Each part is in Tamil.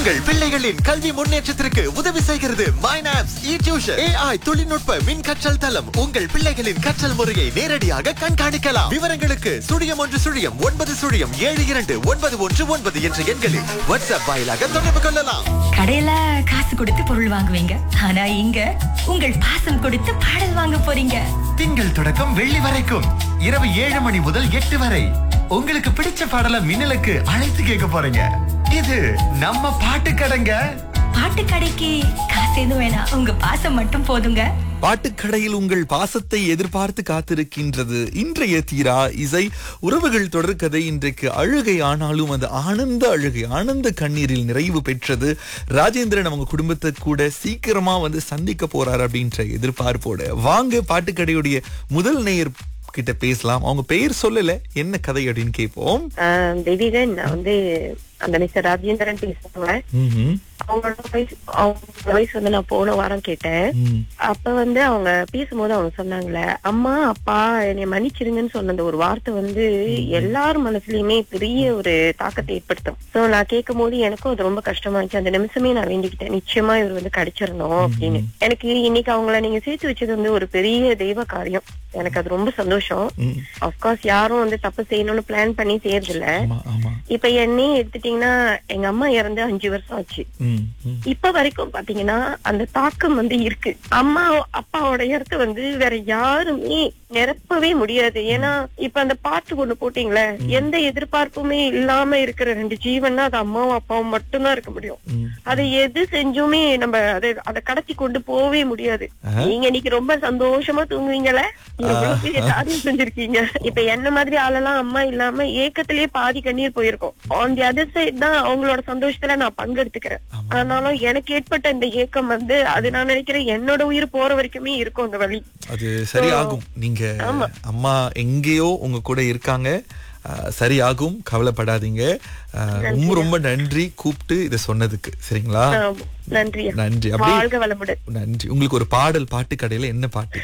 உங்கள் பிள்ளைகளின் கல்வி முன்னேற்றத்திற்கு உதவி செய்கிறது மைனாப்ஸ் இ டியூஷன் ஏஐ தொழில்நுட்ப மின் கற்றல் தளம் உங்கள் பிள்ளைகளின் கற்றல் முறையை நேரடியாக கண்காணிக்கலாம் விவரங்களுக்கு சுழியம் ஒன்று சுழியம் ஒன்பது சுழியம் ஏழு இரண்டு ஒன்பது ஒன்று ஒன்பது என்ற எண்களில் வாட்ஸ்அப் வாயிலாக தொடர்பு கொள்ளலாம் கடையில காசு கொடுத்து பொருள் வாங்குவீங்க ஆனா இங்க உங்கள் பாசம் கொடுத்து பாடல் வாங்க போறீங்க திங்கள் தொடக்கம் வெள்ளி வரைக்கும் இரவு ஏழு மணி முதல் எட்டு வரை உங்களுக்கு பிடிச்ச பாடலை மின்னலுக்கு அழைத்து கேட்க போறீங்க இது நம்ம பாட்டு கடைங்க பாட்டு கடைக்கு காசு எதுவும் வேணாம் உங்க பாசம் மட்டும் போதுங்க பாட்டுக்கடையில் உங்கள் பாசத்தை எதிர்பார்த்து காத்திருக்கின்றது இன்றைய தீரா இசை உறவுகள் தொடர்கதை இன்றைக்கு அழுகை ஆனாலும் அந்த ஆனந்த அழுகை ஆனந்த கண்ணீரில் நிறைவு பெற்றது ராஜேந்திரன் அவங்க குடும்பத்தை கூட சீக்கிரமா வந்து சந்திக்க போறாரு அப்படின்ற எதிர்பார்ப்போட வாங்க பாட்டுக்கடையுடைய முதல் நேயர் கிட்ட பேசலாம் அவங்க பெயர் சொல்லல என்ன கதை அப்படின்னு கேட்போம் ஆஹ் தெய்வீகன் நான் வந்து அந்த மிஸ்டர் ராஜேந்திரன் பேசுறாங்க ம்ஹும். அவங்களோட வயசு அவங்க வயசு வந்து நான் போன வாரம் கேட்டேன் ம். அப்ப வந்து அவங்க பேசும்போது அவங்க சொன்னாங்களே அம்மா அப்பா என்னை மன்னிச்சிருங்கன்னு சொன்ன அந்த ஒரு வார்த்தை வந்து எல்லார் மனசுலயுமே பெரிய ஒரு தாக்கத்தை ஏற்படுத்தும் சோ நான் கேட்கும் போது எனக்கும் அது ரொம்ப கஷ்டமா இருந்துச்சு அந்த நிமிஷமே நான் வேண்டிக்கிட்டேன் நிச்சயமா இவர் வந்து கிடைச்சிடணும் அப்படின்னு எனக்கு இன்னைக்கு அவங்கள நீங்க சேர்த்து வச்சது வந்து ஒரு பெரிய தெய்வ காரியம் எனக்கு அது ரொம்ப சந்தோஷம் ம். அப்கோர்ஸ் யாரும் வந்து தப்பு செய்யணும்னு பிளான் பண்ணி செய்யறதில்ல ஆமா ஆமா இப்ப என்னையே எடுத்துட்டீங்கன்னா எங்க அம்மா இறந்து அஞ்சு வருஷம் ஆச்சு ம், ம். இப்ப வரைக்கும் பாத்தீங்கன்னா அந்த தாக்கம் வந்து இருக்கு அம்மா அப்பாவோட இடத்த வந்து வேற யாருமே நிரப்பவே முடியாது ஏன்னா இப்ப அந்த பாட்டு ஒண்ணு போட்டீங்களே எந்த எதிர்பார்ப்புமே இல்லாம இருக்கிற ரெண்டு ஜீவன்னா அது அம்மாவும் அப்பாவும் மட்டும்தான் இருக்க முடியும் ம். அதை எது செஞ்சுமே நம்ம அதை அதை கடத்தி கொண்டு போகவே முடியாது ஆஹா. நீங்க இன்னைக்கு ரொம்ப சந்தோஷமா தூங்குவீங்களே எவ்வளவு பெரிய காரியம் செஞ்சிருக்கீங்க இப்ப என்ன மாதிரி ஆளெல்லாம் அம்மா இல்லாம ஏக்கத்திலேயே பாதி கண்ணீர் போயிருக்கும் ஆன் தி அதர் சைட் தான் அவங்களோட சந்தோஷத்துல நான் பங்கெடுத்துக்கிறேன் ஆனாலும் எனக்கு ஏற்பட்ட இந்த ஏக்கம் வந்து அது நான் நினைக்கிறேன் என்னோட உயிர் போற வரைக்குமே இருக்கும் அந்த வழி அது சரியாகும் நீங்க அம்மா எங்கேயோ உங்க கூட இருக்காங்க அஹ், சரியாகும் கவலைப்படாதீங்க அஹ், ரொம்ப ரொம்ப நன்றி கூப்பிட்டு இதை சொன்னதுக்கு சரிங்களா ஆமா. நன்றி நன்றி அப்படியே வாழ்க வளமுடன் நன்றி உங்களுக்கு ஒரு பாடல் பாட்டு கடையில என்ன பாட்டு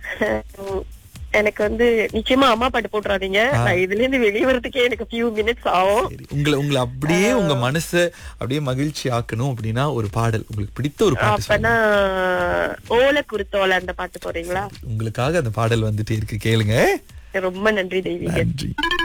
உம், எனக்கு வந்து நிச்சயமா அம்மா பாட்டு போட்டுறாதீங்க நான் இதுல இருந்து வெளியே வரதுக்கே எனக்கு ஃபியூ மினிட்ஸ் ஆகும் சரி உங்களை உங்களை அப்படியே உங்க மனச அப்படியே மகிழ்ச்சி ஆக்கணும் அப்படின்னா ஒரு பாடல் உங்களுக்கு பிடித்த ஒரு பாட்டு சொல்லுங்க. அப்பனா ஓலை குருத்தோலை அந்த பாட்டு போறீங்களா உங்களுக்காக அந்த பாடல் வந்துட்டே இருக்கு கேளுங்க ரொம்ப நன்றி தெய்வீக நன்றி